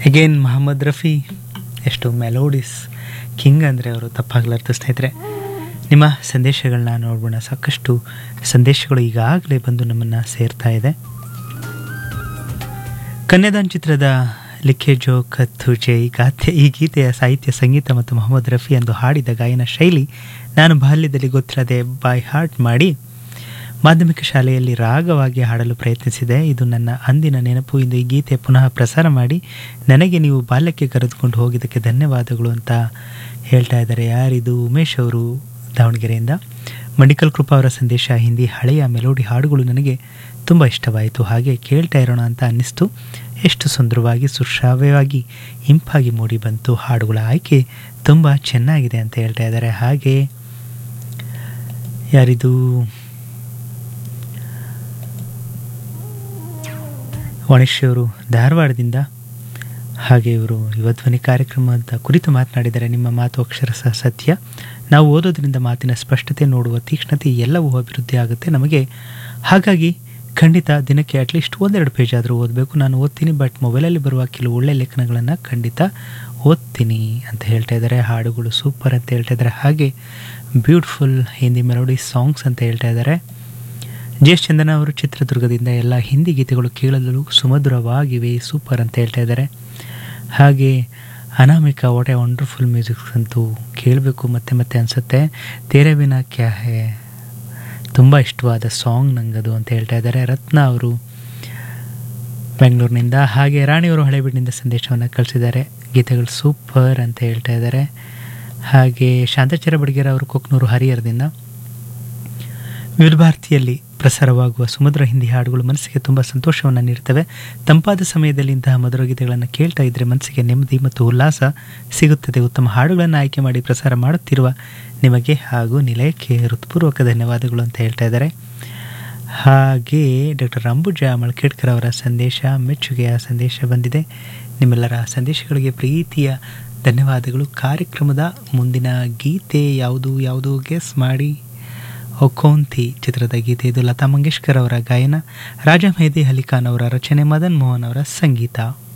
again Mohammed Rafi ಎಷ್ಟು melodies king ಅಂದರೆ ಅವರು ತಪ್ಪಾಗಲಾರ್ದು ಸ್ನೇಹಿತರೆ ನಿಮ್ಮ ಸಂದೇಶಗಳನ್ನ ನೋಡೋಣ ಸಾಕಷ್ಟು ಸಂದೇಶಗಳು ಈಗಾಗಲೇ ಬಂದು ನಮ್ಮನ್ನು ಸೇರ್ತಾ ಇದೆ ಕನ್ಯಾದಾನ್ ಚಿತ್ರದ ಲಿಖೆ ಜೋ ಕತ್ತು ಜೈ ಗಾಥೆ ಈ ಗೀತೆಯ ಸಾಹಿತ್ಯ ಸಂಗೀತ ಮತ್ತು ಮೊಹಮ್ಮದ್ ರಫಿ ಎಂದು ಹಾಡಿದ ಗಾಯನ ಶೈಲಿ ನಾನು ಬಾಲ್ಯದಲ್ಲಿ ಗೊತ್ತಿರದೆ ಬೈ ಹಾರ್ಟ್ ಮಾಡಿ ಮಾಧ್ಯಮಿಕ ಶಾಲೆಯಲ್ಲಿ ರಾಗವಾಗಿ ಹಾಡಲು ಪ್ರಯತ್ನಿಸಿದೆ ಇದು ನನ್ನ ಅಂದಿನ ನೆನಪು ಇಂದು ಈ ಗೀತೆ ಪುನಃ ಪ್ರಸಾರ ಮಾಡಿ ನನಗೆ ನೀವು ಬಾಲ್ಯಕ್ಕೆ ಕರೆದುಕೊಂಡು ಹೋಗಿದ್ದಕ್ಕೆ ಧನ್ಯವಾದಗಳು ಅಂತ ಹೇಳ್ತಾ ಇದ್ದಾರೆ ಯಾರಿದು ಉಮೇಶ್ ಅವರು ದಾವಣಗೆರೆಯಿಂದ ಮಡಿಕಲ್ ಕೃಪಾ ಅವರ ಸಂದೇಶ ಹಿಂದಿ ಹಳೆಯ ಮೆಲೋಡಿ ಹಾಡುಗಳು ನನಗೆ ತುಂಬ ಇಷ್ಟವಾಯಿತು ಹಾಗೆ ಕೇಳ್ತಾ ಇರೋಣ ಅಂತ ಅನ್ನಿಸ್ತು ಎಷ್ಟು ಸುಂದರವಾಗಿ ಸುಶ್ರಾವ್ಯವಾಗಿ ಇಂಪಾಗಿ ಮೂಡಿ ಬಂತು ಹಾಡುಗಳ ಆಯ್ಕೆ ತುಂಬ ಚೆನ್ನಾಗಿದೆ ಅಂತ ಹೇಳ್ತಾ ಇದ್ದಾರೆ ಹಾಗೆ ಯಾರಿದು ವಣಿಶ್ಯವರು ಧಾರವಾಡದಿಂದ ಹಾಗೆ ಇವರು ಯುವಧ್ವನಿ ಕಾರ್ಯಕ್ರಮದ ಕುರಿತು ಮಾತನಾಡಿದರೆ ನಿಮ್ಮ ಮಾತು ಅಕ್ಷರಶಃ ಸತ್ಯ ನಾವು ಓದೋದ್ರಿಂದ ಮಾತಿನ ಸ್ಪಷ್ಟತೆ ನೋಡುವ ತೀಕ್ಷ್ಣತೆ ಎಲ್ಲವೂ ಅಭಿವೃದ್ಧಿ ಆಗುತ್ತೆ ನಮಗೆ ಹಾಗಾಗಿ ಖಂಡಿತ ದಿನಕ್ಕೆ ಅಟ್ಲೀಸ್ಟ್ ಒಂದೆರಡು ಪೇಜ್ ಆದರೂ ಓದಬೇಕು ನಾನು ಓದ್ತೀನಿ ಬಟ್ ಮೊಬೈಲಲ್ಲಿ ಬರುವ ಕೆಲವು ಒಳ್ಳೆ ಲೇಖನಗಳನ್ನು ಖಂಡಿತ ಓದ್ತೀನಿ ಅಂತ ಹೇಳ್ತಾ ಇದ್ದಾರೆ ಹಾಡುಗಳು ಸೂಪರ್ ಅಂತ ಹೇಳ್ತಾ ಇದ್ದಾರೆ ಹಾಗೆ ಬ್ಯೂಟಿಫುಲ್ ಹಿಂದಿ ಮೆಲೋಡಿ ಸಾಂಗ್ಸ್ ಅಂತ ಹೇಳ್ತಾ ಇದ್ದಾರೆ ಜಿ ಎಸ್ ಚಂದನ ಅವರು ಚಿತ್ರದುರ್ಗದಿಂದ ಎಲ್ಲ ಹಿಂದಿ ಗೀತೆಗಳು ಕೇಳಲು ಸುಮಧುರವಾಗಿವೆ ಸೂಪರ್ ಅಂತ ಹೇಳ್ತಾ ಇದ್ದಾರೆ ಹಾಗೆ Anamika what a wonderful musics ಅಂತೂ ಕೇಳಬೇಕು ಮತ್ತೆ ಮತ್ತೆ ಅನಿಸುತ್ತೆ ತೇರೆ ಬಿನ ಕ್ಯಾ ಹೇ ತುಂಬ ಇಷ್ಟವಾದ ಸಾಂಗ್ ನಂಗದು ಅಂತ ಹೇಳ್ತಾ ಇದ್ದಾರೆ ರತ್ನ ಅವರು ಬೆಂಗಳೂರಿನಿಂದ ಹಾಗೆ ರಾಣಿಯವರು ಹಳೆಬೀಡಿನಿಂದ ಸಂದೇಶವನ್ನು ಕಳಿಸಿದ್ದಾರೆ ಗೀತೆಗಳು ಸೂಪರ್ ಅಂತ ಹೇಳ್ತಾ ಇದ್ದಾರೆ ಹಾಗೆ ಶಾಂತಚರ ಬಡಿಗೆರ ಅವರು ಕೊಕ್ನೂರು ಹರಿಹರದಿಂದ ವಿವಿಧ ಭಾರತಿಯಲ್ಲಿ ಪ್ರಸಾರವಾಗುವ ಸುಮಧುರ ಹಿಂದಿ ಹಾಡುಗಳು ಮನಸ್ಸಿಗೆ ತುಂಬ ಸಂತೋಷವನ್ನು ನೀಡುತ್ತವೆ ತಂಪಾದ ಸಮಯದಲ್ಲಿ ಇಂತಹ ಮಧುರ ಗೀತೆಗಳನ್ನು ಕೇಳ್ತಾ ಇದ್ದರೆ ಮನಸ್ಸಿಗೆ ನೆಮ್ಮದಿ ಮತ್ತು ಉಲ್ಲಾಸ ಸಿಗುತ್ತದೆ ಉತ್ತಮ ಹಾಡುಗಳನ್ನು ಆಯ್ಕೆ ಮಾಡಿ ಪ್ರಸಾರ ಮಾಡುತ್ತಿರುವ ನಿಮಗೆ ಹಾಗೂ ನಿಲಯಕ್ಕೆ ಹೃತ್ಪೂರ್ವಕ ಧನ್ಯವಾದಗಳು ಅಂತ ಹೇಳ್ತಾ ಇದ್ದಾರೆ ಹಾಗೆ ಡಾಕ್ಟರ್ ಅಂಬುಜಾ ಮಳಕೇಡ್ಕರ್ ಅವರ ಸಂದೇಶ ಮೆಚ್ಚುಗೆಯ ಸಂದೇಶ ಬಂದಿದೆ ನಿಮ್ಮೆಲ್ಲರ ಸಂದೇಶಗಳಿಗೆ ಪ್ರೀತಿಯ ಧನ್ಯವಾದಗಳು ಕಾರ್ಯಕ್ರಮದ ಮುಂದಿನ ಗೀತೆ ಯಾವುದು ಯಾವುದು ಗೆಸ್ ಮಾಡಿ ಒಕೋಂತಿ ಚಿತ್ರದ ಗೀತೆ ಇದು ಲತಾ ಮಂಗೇಶ್ಕರ್ ಅವರ ಗಾಯನ ರಾಜ ಮೆಹದಿ ಅಲಿ ಖಾನ್ ಅವರ ರಚನೆ ಮದನ್ ಮೋಹನ್ ಅವರ ಸಂಗೀತ